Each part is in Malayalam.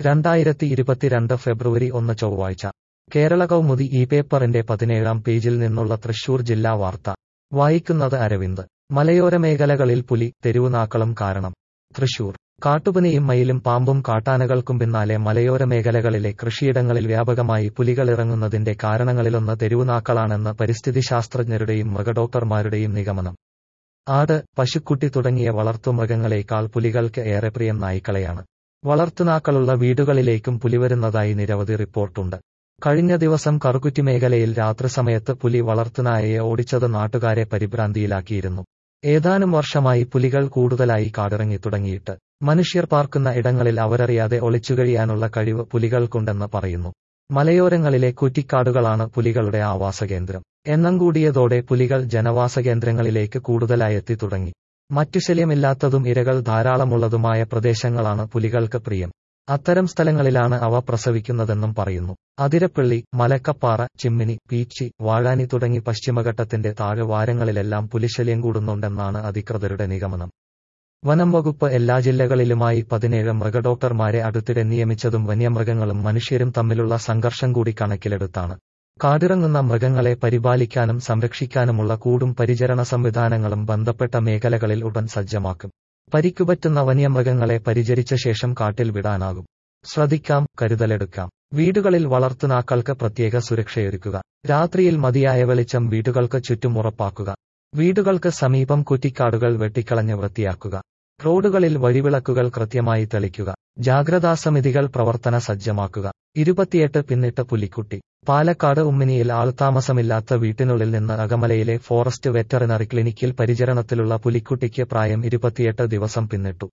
രണ്ടായിരത്തി ഇരുപത്തിരണ്ട് ഫെബ്രുവരി ഒന്ന് ചൊവ്വാഴ്ച കേരള കൗമുദി ഈ പേപ്പറിന്റെ പതിനേഴാം പേജിൽ നിന്നുള്ള തൃശൂർ ജില്ലാ വാർത്ത വായിക്കുന്നത് അരവിന്ദ് മലയോര മേഖലകളിൽ പുലി തെരുവുനാക്കളും കാരണം തൃശൂർ കാട്ടുപനിയും മയിലും പാമ്പും കാട്ടാനകൾക്കും പിന്നാലെ മലയോര മേഖലകളിലെ കൃഷിയിടങ്ങളിൽ വ്യാപകമായി പുലികളിറങ്ങുന്നതിന്റെ കാരണങ്ങളിലൊന്ന് തെരുവുനാക്കളാണെന്ന് പരിസ്ഥിതി ശാസ്ത്രജ്ഞരുടെയും മൃഗഡോക്ടർമാരുടെയും നിഗമനം ആട് പശുക്കുട്ടി തുടങ്ങിയ വളർത്തുമൃഗങ്ങളെക്കാൾ പുലികൾക്ക് ഏറെ പ്രിയം നായ്ക്കളെയാണ് വളർത്തുനാക്കളുള്ള വീടുകളിലേക്കും പുലി വരുന്നതായി നിരവധി റിപ്പോർട്ടുണ്ട് കഴിഞ്ഞ ദിവസം കറുകുറ്റി മേഖലയിൽ രാത്രി സമയത്ത് പുലി വളർത്തുനായയെ ഓടിച്ചത് നാട്ടുകാരെ പരിഭ്രാന്തിയിലാക്കിയിരുന്നു ഏതാനും വർഷമായി പുലികൾ കൂടുതലായി കാടിറങ്ങി തുടങ്ങിയിട്ട് മനുഷ്യർ പാർക്കുന്ന ഇടങ്ങളിൽ അവരറിയാതെ ഒളിച്ചുകഴിയാനുള്ള കഴിവ് പുലികൾക്കുണ്ടെന്ന് പറയുന്നു മലയോരങ്ങളിലെ കുറ്റിക്കാടുകളാണ് പുലികളുടെ ആവാസകേന്ദ്രം എണ്ണം കൂടിയതോടെ പുലികൾ ജനവാസ കേന്ദ്രങ്ങളിലേക്ക് കൂടുതലായി എത്തി തുടങ്ങി മറ്റു ശല്യമില്ലാത്തതും ഇരകൾ ധാരാളമുള്ളതുമായ പ്രദേശങ്ങളാണ് പുലികൾക്ക് പ്രിയം അത്തരം സ്ഥലങ്ങളിലാണ് അവ പ്രസവിക്കുന്നതെന്നും പറയുന്നു അതിരപ്പള്ളി മലക്കപ്പാറ ചിമ്മിനി പീച്ചി വാഴാനി തുടങ്ങി പശ്ചിമഘട്ടത്തിന്റെ താഴ്വാരങ്ങളിലെല്ലാം പുലിശല്യം കൂടുന്നുണ്ടെന്നാണ് അധികൃതരുടെ നിഗമനം വനം വകുപ്പ് എല്ലാ ജില്ലകളിലുമായി പതിനേഴ് മൃഗഡോക്ടർമാരെ അടുത്തിടെ നിയമിച്ചതും വന്യമൃഗങ്ങളും മനുഷ്യരും തമ്മിലുള്ള സംഘർഷം കൂടി കണക്കിലെടുത്താണ് കാടിറങ്ങുന്ന മൃഗങ്ങളെ പരിപാലിക്കാനും സംരക്ഷിക്കാനുമുള്ള കൂടും പരിചരണ സംവിധാനങ്ങളും ബന്ധപ്പെട്ട മേഖലകളിൽ ഉടൻ സജ്ജമാക്കും പരിക്കുപറ്റുന്ന വന്യമൃഗങ്ങളെ പരിചരിച്ച ശേഷം കാട്ടിൽ വിടാനാകും ശ്രദ്ധിക്കാം കരുതലെടുക്കാം വീടുകളിൽ വളർത്തുനാക്കൾക്ക് പ്രത്യേക സുരക്ഷയൊരുക്കുക രാത്രിയിൽ മതിയായ വെളിച്ചം വീടുകൾക്ക് ചുറ്റും ഉറപ്പാക്കുക വീടുകൾക്ക് സമീപം കുറ്റിക്കാടുകൾ വെട്ടിക്കളഞ്ഞ് വൃത്തിയാക്കുക റോഡുകളിൽ വഴിവിളക്കുകൾ കൃത്യമായി തെളിക്കുക ജാഗ്രതാ സമിതികൾ പ്രവർത്തന സജ്ജമാക്കുക ഇരുപത്തിയെട്ട് പിന്നിട്ട് പുലിക്കുട്ടി പാലക്കാട് ഉമ്മിനിയിൽ ആൾതാമസമില്ലാത്ത വീട്ടിനുള്ളിൽ നിന്ന് അകമലയിലെ ഫോറസ്റ്റ് വെറ്ററിനറി ക്ലിനിക്കിൽ പരിചരണത്തിലുള്ള പുലിക്കുട്ടിക്ക് പ്രായം ഇരുപത്തിയെട്ട് ദിവസം പിന്നിട്ടു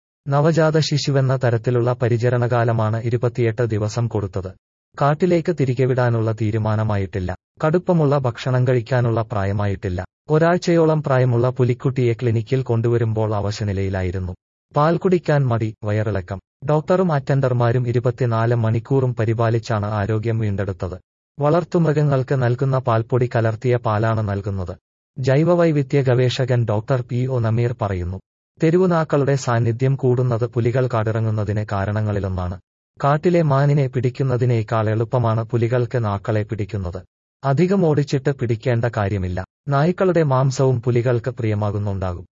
നവജാത ശിശുവെന്ന തരത്തിലുള്ള പരിചരണകാലമാണ് ഇരുപത്തിയെട്ട് ദിവസം കൊടുത്തത് കാട്ടിലേക്ക് തിരികെ വിടാനുള്ള തീരുമാനമായിട്ടില്ല കടുപ്പമുള്ള ഭക്ഷണം കഴിക്കാനുള്ള പ്രായമായിട്ടില്ല ഒരാഴ്ചയോളം പ്രായമുള്ള പുലിക്കുട്ടിയെ ക്ലിനിക്കിൽ കൊണ്ടുവരുമ്പോൾ അവശനിലയിലായിരുന്നു പാൽ കുടിക്കാൻ മടി വയറിളക്കം ഡോക്ടറും അറ്റൻഡർമാരും ഇരുപത്തിനാല് മണിക്കൂറും പരിപാലിച്ചാണ് ആരോഗ്യം വീണ്ടെടുത്തത് വളർത്തുമൃഗങ്ങൾക്ക് നൽകുന്ന പാൽപ്പൊടി കലർത്തിയ പാലാണ് നൽകുന്നത് ജൈവവൈവിധ്യ ഗവേഷകൻ ഡോക്ടർ പി ഒ നമീർ പറയുന്നു തെരുവുനാക്കളുടെ സാന്നിധ്യം കൂടുന്നത് പുലികൾ കാടിറങ്ങുന്നതിന് കാരണങ്ങളിലൊന്നാണ് കാട്ടിലെ മാനിനെ പിടിക്കുന്നതിനേക്കാൾ എളുപ്പമാണ് പുലികൾക്ക് നാക്കളെ പിടിക്കുന്നത് അധികം ഓടിച്ചിട്ട് പിടിക്കേണ്ട കാര്യമില്ല നായ്ക്കളുടെ മാംസവും പുലികൾക്ക് പ്രിയമാകുന്നുണ്ടാകും